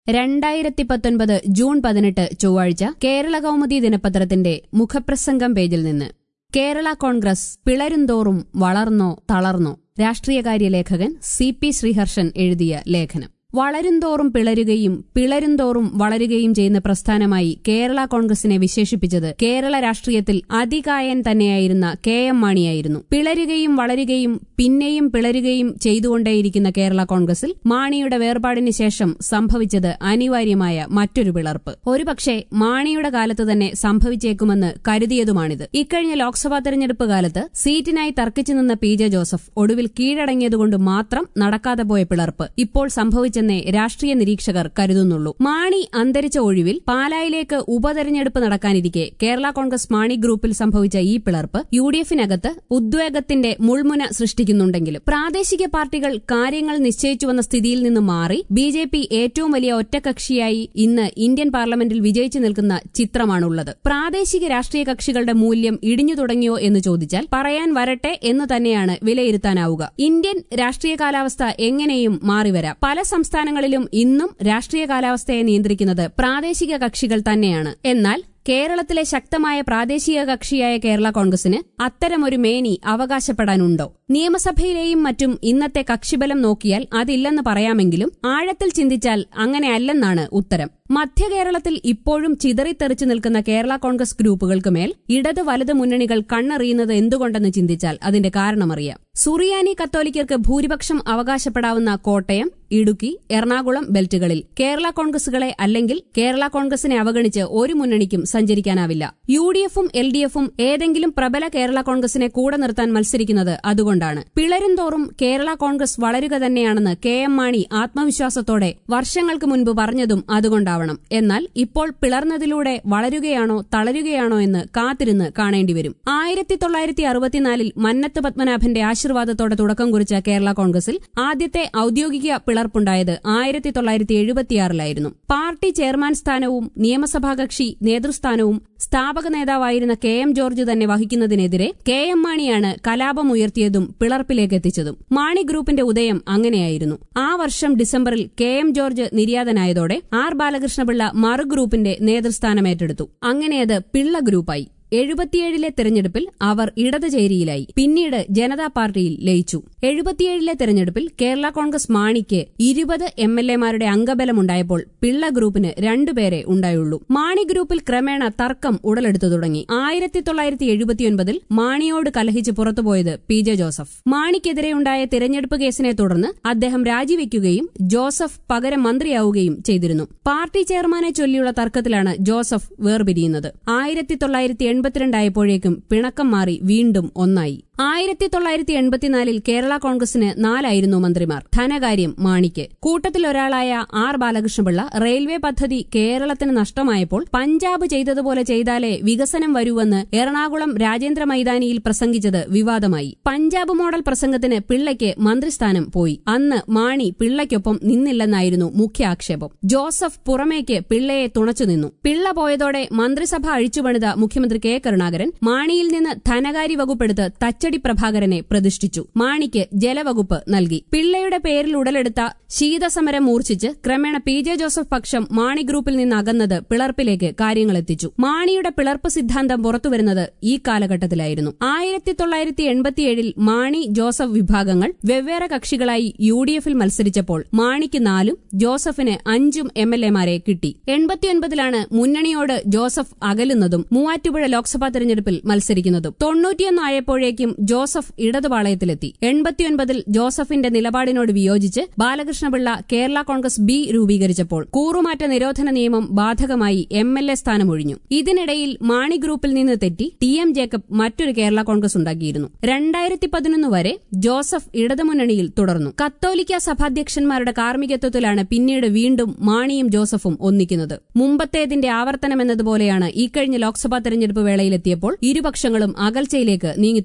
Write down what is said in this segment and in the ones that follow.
രണ്ടായിരത്തി പത്തൊൻപത് ജൂൺ പതിനെട്ട് ചൊവ്വാഴ്ച കേരള കൗമുദി ദിനപത്രത്തിന്റെ മുഖപ്രസംഗം പേജിൽ നിന്ന് കേരള കോൺഗ്രസ് പിളരുന്തോറും വളർന്നോ തളർന്നോ രാഷ്ട്രീയകാര്യ ലേഖകൻ സി പി ശ്രീഹർഷൻ എഴുതിയ ലേഖനം വളരുംതോറും പിളരുകയും പിളരുംതോറും വളരുകയും ചെയ്യുന്ന പ്രസ്ഥാനമായി കേരള കോൺഗ്രസിനെ വിശേഷിപ്പിച്ചത് കേരള രാഷ്ട്രീയത്തിൽ അതികായൻ തന്നെയായിരുന്ന കെ എം മാണിയായിരുന്നു പിളരുകയും വളരുകയും പിന്നെയും പിളരുകയും ചെയ്തുകൊണ്ടേയിരിക്കുന്ന കേരള കോൺഗ്രസിൽ മാണിയുടെ വേർപാടിന് ശേഷം സംഭവിച്ചത് അനിവാര്യമായ മറ്റൊരു പിളർപ്പ് ഒരുപക്ഷെ മാണിയുടെ കാലത്ത് തന്നെ സംഭവിച്ചേക്കുമെന്ന് കരുതിയതുമാണിത് ഇക്കഴിഞ്ഞ ലോക്സഭാ തെരഞ്ഞെടുപ്പ് കാലത്ത് സീറ്റിനായി തർക്കിച്ചു നിന്ന പി ജെ ജോസഫ് ഒടുവിൽ കീഴടങ്ങിയതുകൊണ്ട് മാത്രം നടക്കാതെ പോയ പിളർപ്പ് ഇപ്പോൾ സംഭവിച്ചെന്നേ രാഷ്ട്രീയ നിരീക്ഷകർ കരുതുന്നുള്ളൂ മാണി അന്തരിച്ച ഒഴിവിൽ പാലായിലേക്ക് ഉപതെരഞ്ഞെടുപ്പ് നടക്കാനിരിക്കെ കേരള കോൺഗ്രസ് മാണി ഗ്രൂപ്പിൽ സംഭവിച്ച ഈ പിളർപ്പ് യു ഡി എഫിനകത്ത് ഉദ്വേഗത്തിന്റെ മുൾമുന സൃഷ്ടിക്കുന്നുണ്ടെങ്കിലും പ്രാദേശിക പാർട്ടികൾ കാര്യങ്ങൾ നിശ്ചയിച്ചു വന്ന സ്ഥിതിയിൽ നിന്ന് മാറി ബി ജെ പി ഏറ്റവും വലിയ ഒറ്റകക്ഷിയായി ഇന്ന് ഇന്ത്യൻ പാർലമെന്റിൽ വിജയിച്ചു നിൽക്കുന്ന ചിത്രമാണുള്ളത് പ്രാദേശിക രാഷ്ട്രീയ കക്ഷികളുടെ മൂല്യം ഇടിഞ്ഞു തുടങ്ങിയോ എന്ന് ചോദിച്ചാൽ പറയാൻ വരട്ടെ എന്ന് തന്നെയാണ് വിലയിരുത്താനാവുക ഇന്ത്യൻ രാഷ്ട്രീയ കാലാവസ്ഥ എങ്ങനെയും മാറിവരാം പല സംസ്ഥാനങ്ങളിലും ഇന്നും രാഷ്ട്രീയ കാലാവസ്ഥയെ നിയന്ത്രിക്കുന്നത് പ്രാദേശിക കക്ഷികൾ തന്നെയാണ് എന്നാൽ കേരളത്തിലെ ശക്തമായ പ്രാദേശിക കക്ഷിയായ കേരള കോൺഗ്രസിന് അത്തരമൊരു മേനി അവകാശപ്പെടാനുണ്ടോ നിയമസഭയിലെയും മറ്റും ഇന്നത്തെ കക്ഷിബലം നോക്കിയാൽ അതില്ലെന്ന് പറയാമെങ്കിലും ആഴത്തിൽ ചിന്തിച്ചാൽ അങ്ങനെയല്ലെന്നാണ് ഉത്തരം മധ്യകേരളത്തിൽ ഇപ്പോഴും ചിതറിത്തെറിച്ചു നിൽക്കുന്ന കേരള കോൺഗ്രസ് ഗ്രൂപ്പുകൾക്ക് മേൽ ഇടത് വലത് മുന്നണികൾ കണ്ണെറിയുന്നത് എന്തുകൊണ്ടെന്ന് ചിന്തിച്ചാൽ അതിന്റെ കാരണമറിയാം സുറിയാനി കത്തോലിക്കർക്ക് ഭൂരിപക്ഷം അവകാശപ്പെടാവുന്ന കോട്ടയം ഇടുക്കി എറണാകുളം ബെൽറ്റുകളിൽ കേരള കോൺഗ്രസുകളെ അല്ലെങ്കിൽ കേരള കോൺഗ്രസിനെ അവഗണിച്ച് ഒരു മുന്നണിക്കും സഞ്ചരിക്കാനാവില്ല യു ഡി എഫും എൽ ഡി എഫും ഏതെങ്കിലും പ്രബല കേരള കോൺഗ്രസിനെ കൂടെ നിർത്താൻ മത്സരിക്കുന്നത് അതുകൊണ്ടാണ് പിളരുംതോറും കേരള കോൺഗ്രസ് വളരുക തന്നെയാണെന്ന് കെ എം മാണി ആത്മവിശ്വാസത്തോടെ വർഷങ്ങൾക്ക് മുൻപ് പറഞ്ഞതും അതുകൊണ്ടാവണം എന്നാൽ ഇപ്പോൾ പിളർന്നതിലൂടെ വളരുകയാണോ തളരുകയാണോ എന്ന് കാത്തിരുന്ന് കാണേണ്ടിവരും ആയിരത്തി തൊള്ളായിരത്തി അറുപത്തിനാലിൽ മന്നത്ത് പത്മനാഭന്റെ ആശീർവാദത്തോടെ തുടക്കം കുറിച്ച കേരള കോൺഗ്രസിൽ ആദ്യത്തെ ഔദ്യോഗിക പിളർപ്പുണ്ടായത് ആയിരത്തി തൊള്ളായിരത്തി എഴുപത്തിയാറിലായിരുന്നു പാർട്ടി ചെയർമാൻ സ്ഥാനവും നിയമസഭാ കക്ഷി നേതൃസ്ഥാനവും സ്ഥാപക നേതാവായിരുന്ന കെ എം ജോർജ് തന്നെ വഹിക്കുന്നതിനെതിരെ കെ എം മാണിയാണ് കലാപമുയർത്തിയതും പിളർപ്പിലേക്ക് എത്തിച്ചതും മാണി ഗ്രൂപ്പിന്റെ ഉദയം അങ്ങനെയായിരുന്നു ആ വർഷം ഡിസംബറിൽ കെ എം ജോർജ് നിര്യാതനായതോടെ ആർ ബാലകൃഷ്ണപിള്ള മറു ഗ്രൂപ്പിന്റെ നേതൃസ്ഥാനം ഏറ്റെടുത്തു അങ്ങനെയത് പിള്ള ഗ്രൂപ്പായി എഴുപത്തിയേഴിലെ തെരഞ്ഞെടുപ്പിൽ അവർ ഇടത് ചേരിയിലായി പിന്നീട് ജനതാ പാർട്ടിയിൽ ലയിച്ചു എഴുപത്തിയേഴിലെ തെരഞ്ഞെടുപ്പിൽ കേരള കോൺഗ്രസ് മാണിക്ക് ഇരുപത് എം എൽ എമാരുടെ അംഗബലമുണ്ടായപ്പോൾ പിള്ള ഗ്രൂപ്പിന് രണ്ടുപേരെ ഉണ്ടായുള്ളൂ മാണി ഗ്രൂപ്പിൽ ക്രമേണ തർക്കം ഉടലെടുത്തു തുടങ്ങി ആയിരത്തി തൊള്ളായിരത്തി എഴുപത്തിയൊൻപതിൽ മാണിയോട് കലഹിച്ച് പുറത്തുപോയത് പി ജെ ജോസഫ് മാണിക്കെതിരെയുണ്ടായ തിരഞ്ഞെടുപ്പ് കേസിനെ തുടർന്ന് അദ്ദേഹം രാജിവെക്കുകയും ജോസഫ് പകരം മന്ത്രിയാവുകയും ചെയ്തിരുന്നു പാർട്ടി ചെയർമാനെ ചൊല്ലിയുള്ള തർക്കത്തിലാണ് ജോസഫ് വേർപിരിയുന്നത് ആയിരത്തി തൊള്ളായിരത്തി എൺപത്തിരണ്ടായപ്പോഴേക്കും പിണക്കം മാറി വീണ്ടും ഒന്നായി ആയിരത്തി തൊള്ളായിരത്തി എൺപത്തിനാലിൽ കേരള കോൺഗ്രസിന് നാലായിരുന്നു മന്ത്രിമാർ ധനകാര്യം മാണിക്ക് കൂട്ടത്തിലൊരാളായ ആർ ബാലകൃഷ്ണപിള്ള റെയിൽവേ പദ്ധതി കേരളത്തിന് നഷ്ടമായപ്പോൾ പഞ്ചാബ് ചെയ്തതുപോലെ ചെയ്താലേ വികസനം വരൂവെന്ന് എറണാകുളം രാജേന്ദ്ര മൈതാനിയിൽ പ്രസംഗിച്ചത് വിവാദമായി പഞ്ചാബ് മോഡൽ പ്രസംഗത്തിന് പിള്ളയ്ക്ക് മന്ത്രിസ്ഥാനം പോയി അന്ന് മാണി പിള്ളയ്ക്കൊപ്പം നിന്നില്ലെന്നായിരുന്നു മുഖ്യ ആക്ഷേപം ജോസഫ് പുറമേക്ക് പിള്ളയെ തുണച്ചുനിന്നു പിള്ള പോയതോടെ മന്ത്രിസഭ അഴിച്ചുപണിത മുഖ്യമന്ത്രി കെ കരുണാകരൻ മാണിയിൽ നിന്ന് ധനകാര്യ വകുപ്പെടുത്ത് തച്ചടി പ്രഭാകരനെ പ്രതിഷ്ഠിച്ചു മാണിക്ക് ജലവകുപ്പ് നൽകി പിള്ളയുടെ പേരിൽ ഉടലെടുത്ത ശീതസമരം മൂർച്ഛിച്ച് ക്രമേണ പി ജെ ജോസഫ് പക്ഷം മാണി ഗ്രൂപ്പിൽ നിന്ന് അകന്നത് പിളർപ്പിലേക്ക് കാര്യങ്ങളെത്തിച്ചു മാണിയുടെ പിളർപ്പ് സിദ്ധാന്തം പുറത്തുവരുന്നത് ഈ കാലഘട്ടത്തിലായിരുന്നു ആയിരത്തി തൊള്ളായിരത്തി എൺപത്തിയേഴിൽ മാണി ജോസഫ് വിഭാഗങ്ങൾ വെവ്വേറെ കക്ഷികളായി യു ഡി എഫിൽ മത്സരിച്ചപ്പോൾ മാണിക്ക് നാലും ജോസഫിന് അഞ്ചും എം എൽ എമാരെ കിട്ടി എൺപത്തിയൊൻപതിലാണ് മുന്നണിയോട് ജോസഫ് അകലുന്നതും മൂവാറ്റുപുഴ ലോക്സഭാ തെരഞ്ഞെടുപ്പിൽ മത്സരിക്കുന്നതും തൊണ്ണൂറ്റിയൊന്നായപ്പോഴേക്കും ജോസഫ് ഇടതുപാളയത്തിലെത്തി എൺപത്തിയൊൻപതിൽ ജോസഫിന്റെ നിലപാടിനോട് വിയോജിച്ച് ബാലകൃഷ്ണപിള്ള കേരള കോൺഗ്രസ് ബി രൂപീകരിച്ചപ്പോൾ കൂറുമാറ്റ നിരോധന നിയമം ബാധകമായി എം എൽ എ സ്ഥാനമൊഴിഞ്ഞു ഇതിനിടയിൽ മാണി ഗ്രൂപ്പിൽ നിന്ന് തെറ്റി ടി എം ജേക്കബ് മറ്റൊരു കേരള കോൺഗ്രസ് ഉണ്ടാക്കിയിരുന്നു രണ്ടായിരത്തി പതിനൊന്ന് വരെ ജോസഫ് ഇടതുമുന്നണിയിൽ തുടർന്നു കത്തോലിക്ക സഭാധ്യക്ഷന്മാരുടെ കാർമ്മികത്വത്തിലാണ് പിന്നീട് വീണ്ടും മാണിയും ജോസഫും ഒന്നിക്കുന്നത് മുമ്പത്തേതിന്റെ ആവർത്തനമെന്നതുപോലെയാണ് ഇക്കഴിഞ്ഞ ലോക്സഭാ തെരഞ്ഞെടുപ്പ് വേളയിലെത്തിയപ്പോൾ ഇരുപക്ഷങ്ങളും അകൽച്ചയിലേക്ക് നീങ്ങിത്തുടങ്ങിയത്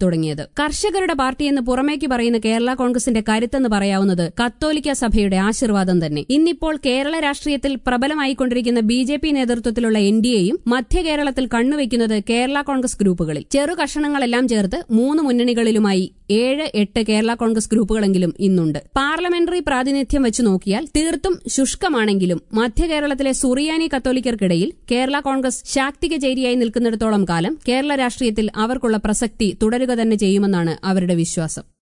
കർഷകരുടെ പാർട്ടിയെന്ന് പുറമേക്ക് പറയുന്ന കേരള കോൺഗ്രസിന്റെ കരുത്തെന്ന് പറയാവുന്നത് കത്തോലിക്ക സഭയുടെ ആശീർവാദം തന്നെ ഇന്നിപ്പോൾ കേരള രാഷ്ട്രീയത്തിൽ പ്രബലമായിക്കൊണ്ടിരിക്കുന്ന ബി ജെ പി നേതൃത്വത്തിലുള്ള എൻ ഡി എയും മധ്യ കേരളത്തിൽ കണ്ണുവെക്കുന്നത് കേരള കോൺഗ്രസ് ഗ്രൂപ്പുകളിൽ ചെറു കഷണങ്ങളെല്ലാം ചേർത്ത് മൂന്ന് മുന്നണികളിലുമായി ഏഴ് എട്ട് കേരള കോൺഗ്രസ് ഗ്രൂപ്പുകളെങ്കിലും ഇന്നുണ്ട് പാർലമെന്ററി പ്രാതിനിധ്യം വെച്ച് നോക്കിയാൽ തീർത്തും ശുഷ്കമാണെങ്കിലും മധ്യ കേരളത്തിലെ സുറിയാനി കത്തോലിക്കർക്കിടയിൽ കേരള കോൺഗ്രസ് ശാക്തിക ചേരിയായി നിൽക്കുന്നിടത്തോളം കാലം കേരള രാഷ്ട്രീയത്തിൽ അവർക്കുള്ള പ്രസക്തി തുടരുക തന്നെ ചെയ്യുമെന്നാണ് അവരുടെ വിശ്വാസം